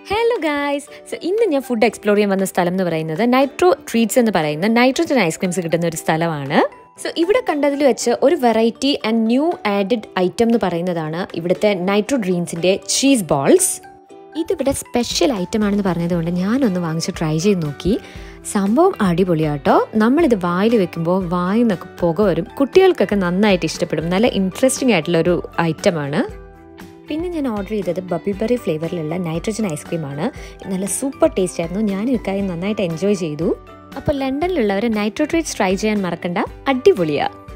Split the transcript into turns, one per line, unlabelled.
hello guys so ഇന്ന് ഞാൻ food explore ചെയ്യാൻ വന്ന സ്ഥലം എന്ന് പറയുന്നത് നൈട്രോ ട്രീറ്റ്സ് എന്ന് പറയുന്ന നൈട്രോജൻ ഐസ്ക്രീംസ് കിട്ടുന്ന ഒരു സ്ഥലമാണ് സോ ഇവിടെ കണ്ടതിൽ വെച്ച് ഒരു variety and new added item എന്ന് പറയുന്നതാണ് ഇവിടുത്തെ നൈട്രോ ഡ്രീംസിൻ്റെ ചീസ് ബോൾസ് ഇതിവിടെ സ്പെഷ്യൽ ഐറ്റം ആണെന്ന് പറഞ്ഞതുകൊണ്ട് ഞാനൊന്ന് വാങ്ങിച്ച് ട്രൈ ചെയ്ത് നോക്കി സംഭവം അടിപൊളിയാട്ടോ നമ്മളിത് വായിൽ വെക്കുമ്പോൾ വായിൽ നിന്നൊക്കെ പുക വരും കുട്ടികൾക്കൊക്കെ നന്നായിട്ട് ഇഷ്ടപ്പെടും നല്ല ഇൻട്രസ്റ്റിംഗ് ആയിട്ടുള്ള ഒരു ഐറ്റമാണ് പിന്നെ ഞാൻ ഓർഡർ ചെയ്തത് ബബിൾ ബെറി ഫ്ലേവറിലുള്ള നൈട്രജൻ ഐസ്ക്രീമാണ് നല്ല സൂപ്പർ ടേസ്റ്റ് ആയിരുന്നു ഞാനും ഇക്കാര്യം നന്നായിട്ട് എൻജോയ് ചെയ്തു അപ്പോൾ ലണ്ടനിലുള്ളവർ നൈട്രോ ട്രീറ്റ്സ് ട്രൈ ചെയ്യാൻ മറക്കണ്ട അടിപൊളിയാണ്